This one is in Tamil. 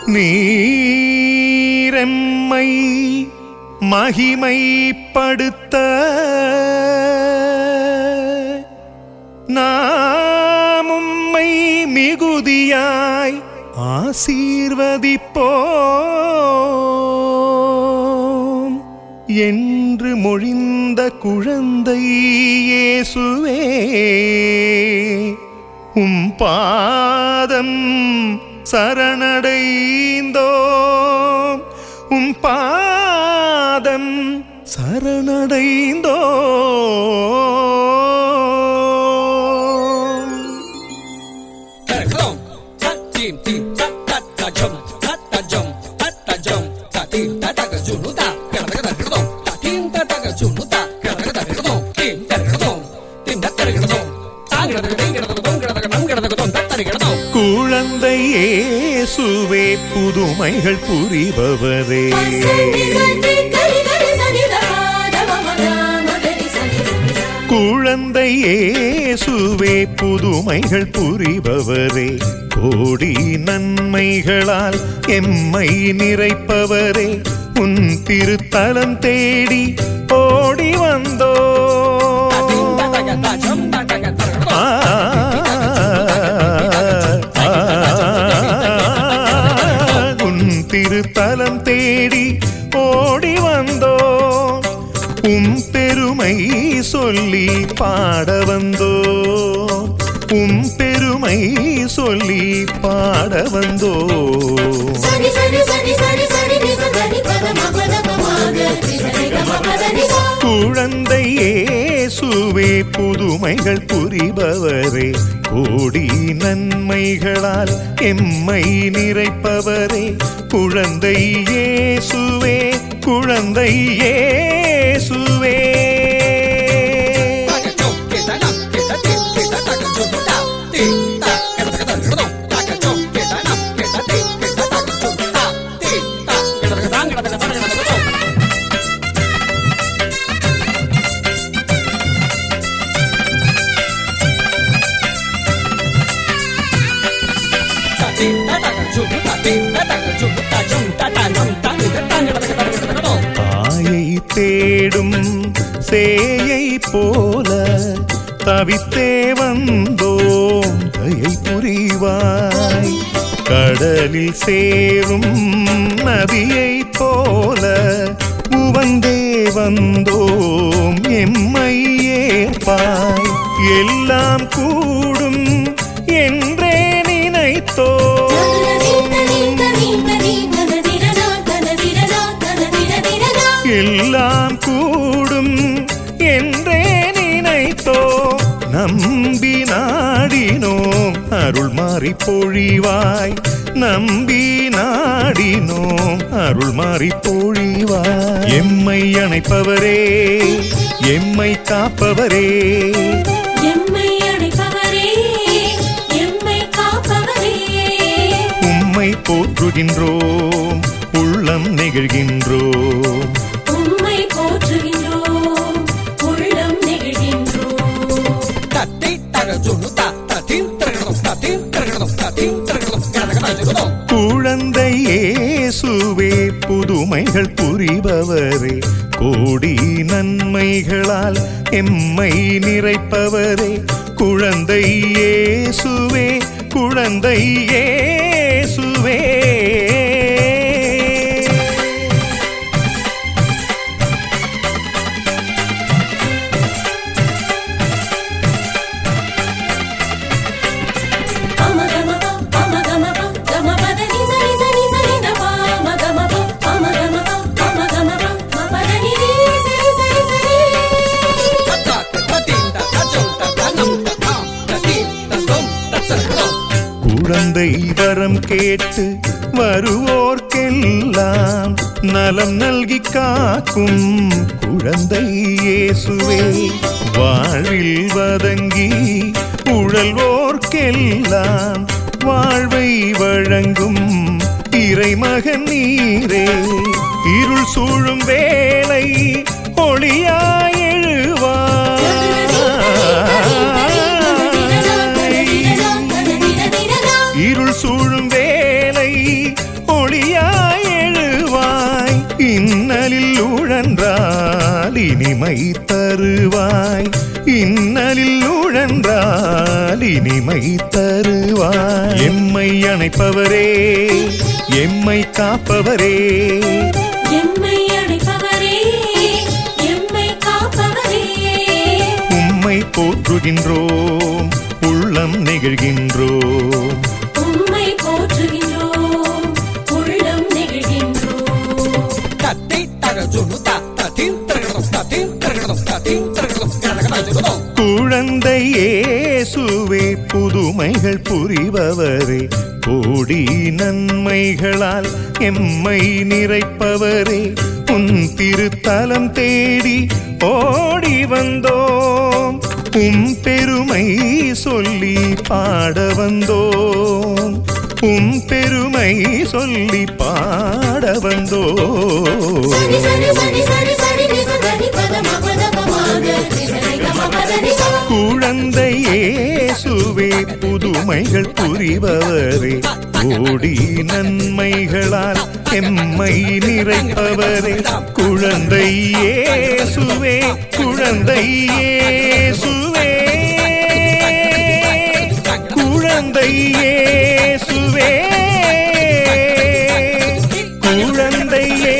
நீரெம்மை மகிமைப்படுத்த நாம் உம்மை மிகுதியாய் ஆசீர்வதிப்போம் என்று மொழிந்த குழந்தை இயேசுவே உம் பாதம் சரணடைந்தோம் உம் பாதம் சரணடைந்தோம் Tergedong, tat tim tim tat tat tat jom, tat tat jom, tat tat jom, tat tim tat tat ke junu ta, kerana kata tergedong, tat tim tat tat ke junu ta, kerana kata tergedong, tim tergedong, tim tat tergedong, tang kerana kata tergedong, kerana kata nam kerana kata tat tergedong. குழந்தை இயேசுவே புதுமைகள் புரிபவரே சனி சனி கரி கரி சனி தம தம தம கரி சனி சனி சா குழந்தை இயேசுவே புதுமைகள் புரிபவரே கோடி நன்மைகளால் எம்மை நிறைப்பவரே உன் திருத்தலம் தேடி ஓடி வந்தோ Tat tim tat tat ke tat jom, tat tat ke tergedong. ஆ, உன் திருத்தலம் தேடி ஓடி வந்தோ உம் பெருமை சொல்லி பாட வந்தோ உம் பெருமை சொல்லி பாட வந்தோ சனி சனி சனி சனி சனி நி சனி பத மபத பமாக தி சனி கம பத நி சா குழந்தை இயேசுவே புதுமைகள் புரிபவரே கோடி நன்மைகளால் எம்மை நிறைப்பவரே குழந்தை இயேசுவே குழந்தை இயேசுவே Tak ke jom, kita nam, kita tim, kita tak ke junu ta, tim tak kerana kata tergedong, tak ke jom, kita nam, kita tim, kita tak ke junu ta, tim tak kerana kata nam, kerana kata tergedong. Tatim, tataka, jum, tatim, tataka, jum, tajum, tatanum, tang, tatang, tatang, tatang, tatang. தாயை தேடும் சேயை போல தவித்தே வந்தோம் தயை புரிவாய் கடலில் சேரும் நதியை போல உவந்தே வந்தோம் எம்மை ஏற்பாய் எல்லாம் கூடும் என்றே நினைத்தோ எல்லாம் கூடும் என்றே நினைத்தோ நம்பி நாடினோம் அருள் மாறி பொழிவாய் நம்பி நாடினோம் அருள் மாறி பொழிவாய் எம்மை அணைப்பவரே எம்மை காப்பவரே எம்மை அழைப்பவரே எம்மை காப்பவரே உம்மை போற்றுகின்றோம் உள்ளம் நெகிழ்கின்றோம் உம்மை போற்றுகின்றோம் உள்ளம் நெகிழ்கின்றோம் Tati, taga, junu, ta, tatim, tergedong, tatim, tergedong, tatim, tergedong, kerana kata tergedong. குழந்தை இயேசுவே புதுமைகள் புரிபவரே கோடி நன்மைகளால் எம்மை நிறைப்பவரே குழந்தை இயேசுவே குழந்தை இயேசுவே Tata, tatim, tata, jum, tata, nam, tatam, tatim, tatum, tatergedong. குழந்தை வரம் கேட்டு வருவோர்க்கெல்லாம் நலம் நல்கி காக்கும் குழந்தை இயேசுவே வாழ்வில் வதங்கி உழல்வோர்க்கெல்லாம் வாழ்வை வழங்கும் இறைமகன் நீரே இருள் சூழும் வேளை ஒளியாய் எழுவாய் இருள் சூழும் வேலை இனிமை தருவாய் இன்னலில் உழன்றால் இனிமை தருவாய் எம்மை அணைப்பவரே எம்மை காப்பவரே எம்மை அழைப்பவரே எம்மை காப்பவரே உம்மை போற்றுகின்றோம் உள்ளம் நெகிழ்கின்றோம் உம்மை போற்றுகின்றோம் உள்ளம் நெகிழ்கின்றோம் தட்டி தக ஜுனுதா தட்டின் தரகடம் தட்டின் தரகடம் தட்டின் தரகடம் கடகட ஜுனுதம் குழந்தை இயேசுவே புதுமைகள் புரிபவரே கோடி நன்மைகளால் எம்மை நிறைப்பவரே உன் திருத்தலம் தேடி ஓடி வந்தோம் உம் பெருமை சொல்லி பாட வந்தோம் உம் பெருமை சொல்லி பாட வந்தோம் சரி சரி சரி சரி சரி நிச கரி பத மபத பமாக நிசரி கம பத நிச குழந்தை இயேசுவே புதுமைகள் புரிபவரே கோடி நன்மைகளால் எம்மை நிறைப்பவரே குழந்தை இயேசுவே குழந்தை இயேசுவே குழந்தை இயேசுவே குழந்தை